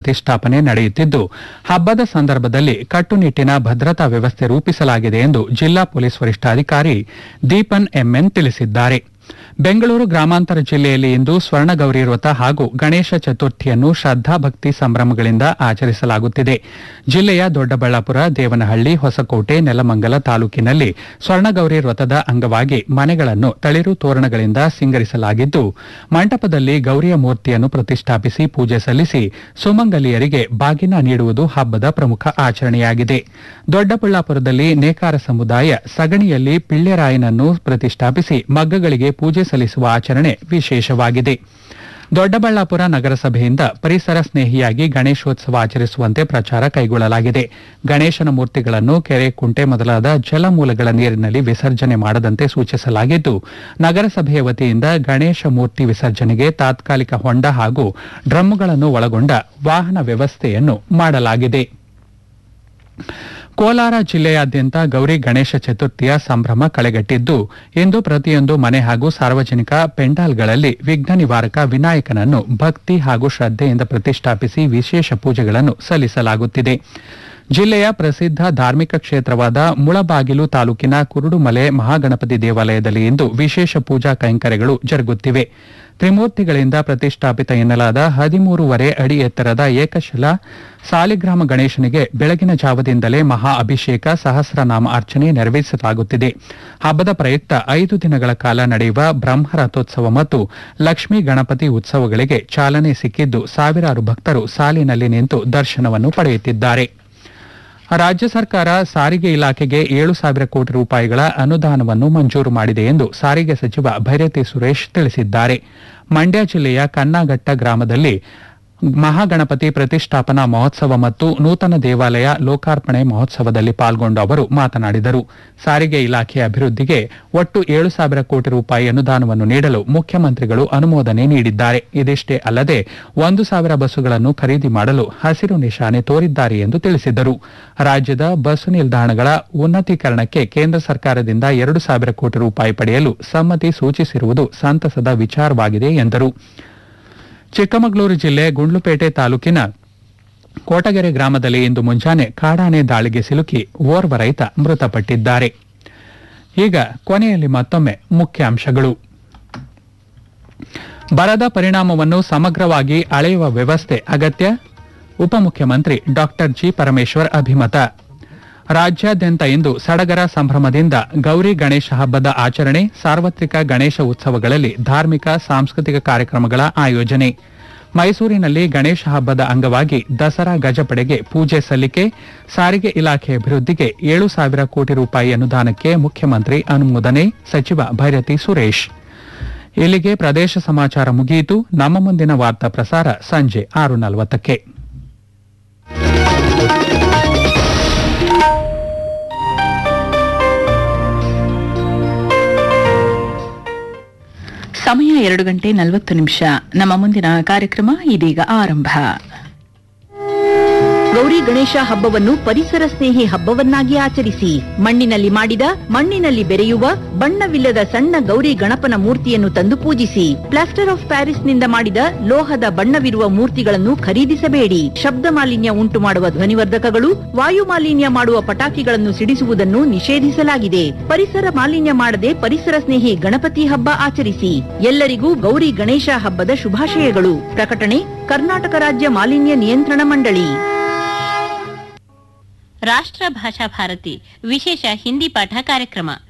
ಪ್ರತಿಷ್ಠಾಪನೆ ನಡೆಯುತ್ತಿದ್ದು ಹಬ್ಬದ ಸಂದರ್ಭದಲ್ಲಿ ಕಟ್ಟುನಿಟ್ಟಿನ ಭದ್ರತಾ ವ್ಯವಸ್ಥೆ ರೂಪಿಸಲಾಗಿದೆ ಎಂದು ಜಿಲ್ಲಾ ಪೊಲೀಸ್ ವರಿಷ್ಠಾಧಿಕಾರಿ ದೀಪನ್ ಎಂಎನ್ ತಿಳಿಸಿದ್ದಾರೆ ಬೆಂಗಳೂರು ಗ್ರಾಮಾಂತರ ಜಿಲ್ಲೆಯಲ್ಲಿ ಇಂದು ಸ್ವರ್ಣಗೌರಿ ವ್ರತ ಹಾಗೂ ಗಣೇಶ ಚತುರ್ಥಿಯನ್ನು ಶ್ರದ್ಧಾಭಕ್ತಿ ಸಂಭ್ರಮಗಳಿಂದ ಆಚರಿಸಲಾಗುತ್ತಿದೆ ಜಿಲ್ಲೆಯ ದೊಡ್ಡಬಳ್ಳಾಪುರ ದೇವನಹಳ್ಳಿ ಹೊಸಕೋಟೆ ನೆಲಮಂಗಲ ತಾಲೂಕಿನಲ್ಲಿ ಸ್ವರ್ಣಗೌರಿ ವ್ರತದ ಅಂಗವಾಗಿ ಮನೆಗಳನ್ನು ತಳಿರು ತೋರಣಗಳಿಂದ ಸಿಂಗರಿಸಲಾಗಿದ್ದು ಮಂಟಪದಲ್ಲಿ ಗೌರಿಯ ಮೂರ್ತಿಯನ್ನು ಪ್ರತಿಷ್ಠಾಪಿಸಿ ಪೂಜೆ ಸಲ್ಲಿಸಿ ಸುಮಂಗಲಿಯರಿಗೆ ಬಾಗಿನ ನೀಡುವುದು ಹಬ್ಬದ ಪ್ರಮುಖ ಆಚರಣೆಯಾಗಿದೆ ದೊಡ್ಡಬಳ್ಳಾಪುರದಲ್ಲಿ ನೇಕಾರ ಸಮುದಾಯ ಸಗಣಿಯಲ್ಲಿ ಪಿಳ್ಳೆರಾಯನನ್ನು ಪ್ರತಿಷ್ಠಾಪಿಸಿ ಮಗ್ಗಗಳಿಗೆ ಪೂಜೆ ಸಲ್ಲಿಸುವ ಆಚರಣೆ ವಿಶೇಷವಾಗಿದೆ ದೊಡ್ಡಬಳ್ಳಾಪುರ ನಗರಸಭೆಯಿಂದ ಪರಿಸರ ಸ್ನೇಹಿಯಾಗಿ ಗಣೇಶೋತ್ಸವ ಆಚರಿಸುವಂತೆ ಪ್ರಚಾರ ಕೈಗೊಳ್ಳಲಾಗಿದೆ ಗಣೇಶನ ಮೂರ್ತಿಗಳನ್ನು ಕೆರೆ ಕುಂಟೆ ಮೊದಲಾದ ಜಲಮೂಲಗಳ ನೀರಿನಲ್ಲಿ ವಿಸರ್ಜನೆ ಮಾಡದಂತೆ ಸೂಚಿಸಲಾಗಿದ್ದು ನಗರಸಭೆಯ ವತಿಯಿಂದ ಗಣೇಶ ಮೂರ್ತಿ ವಿಸರ್ಜನೆಗೆ ತಾತ್ಕಾಲಿಕ ಹೊಂಡ ಹಾಗೂ ಡ್ರಮ್ಗಳನ್ನು ಒಳಗೊಂಡ ವಾಹನ ವ್ಯವಸ್ಥೆಯನ್ನು ಮಾಡಲಾಗಿದೆ ಕೋಲಾರ ಜಿಲ್ಲೆಯಾದ್ಯಂತ ಗೌರಿ ಗಣೇಶ ಚತುರ್ಥಿಯ ಸಂಭ್ರಮ ಕಳೆಗಟ್ಟಿದ್ದು ಇಂದು ಪ್ರತಿಯೊಂದು ಮನೆ ಹಾಗೂ ಸಾರ್ವಜನಿಕ ಪೆಂಡಾಲ್ಗಳಲ್ಲಿ ವಿಘ್ನ ನಿವಾರಕ ವಿನಾಯಕನನ್ನು ಭಕ್ತಿ ಹಾಗೂ ಶ್ರದ್ಧೆಯಿಂದ ಪ್ರತಿಷ್ಠಾಪಿಸಿ ವಿಶೇಷ ಪೂಜೆಗಳನ್ನು ಸಲ್ಲಿಸಲಾಗುತ್ತಿದೆ ಜಿಲ್ಲೆಯ ಪ್ರಸಿದ್ಧ ಧಾರ್ಮಿಕ ಕ್ಷೇತ್ರವಾದ ಮುಳಬಾಗಿಲು ತಾಲೂಕಿನ ಕುರುಡುಮಲೆ ಮಹಾಗಣಪತಿ ದೇವಾಲಯದಲ್ಲಿ ಇಂದು ವಿಶೇಷ ಪೂಜಾ ಕೈಂಕರ್ಯಗಳು ಜರುಗುತ್ತಿವೆ ತ್ರಿಮೂರ್ತಿಗಳಿಂದ ಪ್ರತಿಷ್ಠಾಪಿತ ಎನ್ನಲಾದ ಹದಿಮೂರುವರೆ ಅಡಿ ಎತ್ತರದ ಏಕಶಿಲಾ ಸಾಲಿಗ್ರಾಮ ಗಣೇಶನಿಗೆ ಬೆಳಗಿನ ಜಾವದಿಂದಲೇ ಮಹಾ ಅಭಿಷೇಕ ಸಹಸ್ರನಾಮ ಅರ್ಚನೆ ನೆರವೇರಿಸಲಾಗುತ್ತಿದೆ ಹಬ್ಬದ ಪ್ರಯುಕ್ತ ಐದು ದಿನಗಳ ಕಾಲ ನಡೆಯುವ ಬ್ರಹ್ಮರಥೋತ್ಸವ ಮತ್ತು ಲಕ್ಷ್ಮೀ ಗಣಪತಿ ಉತ್ಸವಗಳಿಗೆ ಚಾಲನೆ ಸಿಕ್ಕಿದ್ದು ಸಾವಿರಾರು ಭಕ್ತರು ಸಾಲಿನಲ್ಲಿ ನಿಂತು ದರ್ಶನವನ್ನು ಪಡೆಯುತ್ತಿದ್ದಾರೆ ರಾಜ್ಯ ಸರ್ಕಾರ ಸಾರಿಗೆ ಇಲಾಖೆಗೆ ಏಳು ಸಾವಿರ ಕೋಟಿ ರೂಪಾಯಿಗಳ ಅನುದಾನವನ್ನು ಮಂಜೂರು ಮಾಡಿದೆ ಎಂದು ಸಾರಿಗೆ ಸಚಿವ ಭೈರತಿ ಸುರೇಶ್ ತಿಳಿಸಿದ್ದಾರೆ ಮಂಡ್ಯ ಜಿಲ್ಲೆಯ ಕನ್ನಾಘಟ್ಟ ಗ್ರಾಮದಲ್ಲಿ ಮಹಾಗಣಪತಿ ಪ್ರತಿಷ್ಠಾಪನಾ ಮಹೋತ್ಸವ ಮತ್ತು ನೂತನ ದೇವಾಲಯ ಲೋಕಾರ್ಪಣೆ ಮಹೋತ್ಸವದಲ್ಲಿ ಪಾಲ್ಗೊಂಡು ಅವರು ಮಾತನಾಡಿದರು ಸಾರಿಗೆ ಇಲಾಖೆ ಅಭಿವೃದ್ಧಿಗೆ ಒಟ್ಟು ಏಳು ಸಾವಿರ ಕೋಟಿ ರೂಪಾಯಿ ಅನುದಾನವನ್ನು ನೀಡಲು ಮುಖ್ಯಮಂತ್ರಿಗಳು ಅನುಮೋದನೆ ನೀಡಿದ್ದಾರೆ ಇದಿಷ್ಟೇ ಅಲ್ಲದೆ ಒಂದು ಸಾವಿರ ಬಸ್ಸುಗಳನ್ನು ಖರೀದಿ ಮಾಡಲು ಹಸಿರು ನಿಶಾನೆ ತೋರಿದ್ದಾರೆ ಎಂದು ತಿಳಿಸಿದರು ರಾಜ್ಯದ ಬಸ್ಸು ನಿಲ್ದಾಣಗಳ ಉನ್ನತೀಕರಣಕ್ಕೆ ಕೇಂದ್ರ ಸರ್ಕಾರದಿಂದ ಎರಡು ಸಾವಿರ ಕೋಟಿ ರೂಪಾಯಿ ಪಡೆಯಲು ಸಮ್ಮತಿ ಸೂಚಿಸಿರುವುದು ಸಂತಸದ ವಿಚಾರವಾಗಿದೆ ಎಂದರು ಚಿಕ್ಕಮಗಳೂರು ಜಿಲ್ಲೆ ಗುಂಡ್ಲುಪೇಟೆ ತಾಲೂಕಿನ ಕೋಟಗೆರೆ ಗ್ರಾಮದಲ್ಲಿ ಇಂದು ಮುಂಜಾನೆ ಕಾಡಾನೆ ದಾಳಿಗೆ ಸಿಲುಕಿ ಓರ್ವ ರೈತ ಮೃತಪಟ್ಟಿದ್ದಾರೆ ಈಗ ಕೊನೆಯಲ್ಲಿ ಮತ್ತೊಮ್ಮೆ ಮುಖ್ಯಾಂಶಗಳು ಬರದ ಪರಿಣಾಮವನ್ನು ಸಮಗ್ರವಾಗಿ ಅಳೆಯುವ ವ್ಯವಸ್ಥೆ ಅಗತ್ಯ ಉಪಮುಖ್ಯಮಂತ್ರಿ ಡಾಕ್ಟರ್ ಜಿ ಪರಮೇಶ್ವರ್ ಅಭಿಮತ ರಾಜ್ಯಾದ್ಯಂತ ಇಂದು ಸಡಗರ ಸಂಭ್ರಮದಿಂದ ಗೌರಿ ಗಣೇಶ ಹಬ್ಬದ ಆಚರಣೆ ಸಾರ್ವತ್ರಿಕ ಗಣೇಶ ಉತ್ಸವಗಳಲ್ಲಿ ಧಾರ್ಮಿಕ ಸಾಂಸ್ಕೃತಿಕ ಕಾರ್ಯಕ್ರಮಗಳ ಆಯೋಜನೆ ಮೈಸೂರಿನಲ್ಲಿ ಗಣೇಶ ಹಬ್ಬದ ಅಂಗವಾಗಿ ದಸರಾ ಗಜಪಡೆಗೆ ಪೂಜೆ ಸಲ್ಲಿಕೆ ಸಾರಿಗೆ ಇಲಾಖೆ ಅಭಿವೃದ್ಧಿಗೆ ಏಳು ಸಾವಿರ ಕೋಟಿ ರೂಪಾಯಿ ಅನುದಾನಕ್ಕೆ ಮುಖ್ಯಮಂತ್ರಿ ಅನುಮೋದನೆ ಸಚಿವ ಭೈರತಿ ಸುರೇಶ್ ಇಲ್ಲಿಗೆ ಪ್ರದೇಶ ಸಮಾಚಾರ ಮುಗಿಯಿತು ನಮ್ಮ ಮುಂದಿನ ವಾರ್ತಾ ಪ್ರಸಾರ ಸಂಜೆ ಆರು ನಲವತ್ತಕ್ಕೆ ಸಮಯ ಎರಡು ಗಂಟೆ ನಲವತ್ತು ನಿಮಿಷ ನಮ್ಮ ಮುಂದಿನ ಕಾರ್ಯಕ್ರಮ ಇದೀಗ ಆರಂಭ ಗೌರಿ ಗಣೇಶ ಹಬ್ಬವನ್ನು ಪರಿಸರ ಸ್ನೇಹಿ ಹಬ್ಬವನ್ನಾಗಿ ಆಚರಿಸಿ ಮಣ್ಣಿನಲ್ಲಿ ಮಾಡಿದ ಮಣ್ಣಿನಲ್ಲಿ ಬೆರೆಯುವ ಬಣ್ಣವಿಲ್ಲದ ಸಣ್ಣ ಗೌರಿ ಗಣಪನ ಮೂರ್ತಿಯನ್ನು ತಂದು ಪೂಜಿಸಿ ಪ್ಲಾಸ್ಟರ್ ಆಫ್ ಪ್ಯಾರಿಸ್ ನಿಂದ ಮಾಡಿದ ಲೋಹದ ಬಣ್ಣವಿರುವ ಮೂರ್ತಿಗಳನ್ನು ಖರೀದಿಸಬೇಡಿ ಶಬ್ದ ಮಾಲಿನ್ಯ ಉಂಟು ಮಾಡುವ ಧ್ವನಿವರ್ಧಕಗಳು ವಾಯು ಮಾಲಿನ್ಯ ಮಾಡುವ ಪಟಾಕಿಗಳನ್ನು ಸಿಡಿಸುವುದನ್ನು ನಿಷೇಧಿಸಲಾಗಿದೆ ಪರಿಸರ ಮಾಲಿನ್ಯ ಮಾಡದೆ ಪರಿಸರ ಸ್ನೇಹಿ ಗಣಪತಿ ಹಬ್ಬ ಆಚರಿಸಿ ಎಲ್ಲರಿಗೂ ಗೌರಿ ಗಣೇಶ ಹಬ್ಬದ ಶುಭಾಶಯಗಳು ಪ್ರಕಟಣೆ ಕರ್ನಾಟಕ ರಾಜ್ಯ ಮಾಲಿನ್ಯ ನಿಯಂತ್ರಣ ಮಂಡಳಿ ರಾಷ್ಟ್ರ ಭಾಷಾ ಭಾರತಿ ವಿಶೇಷ ಹಿಂದಿ ಪಾಠ ಕಾರ್ಯಕ್ರಮ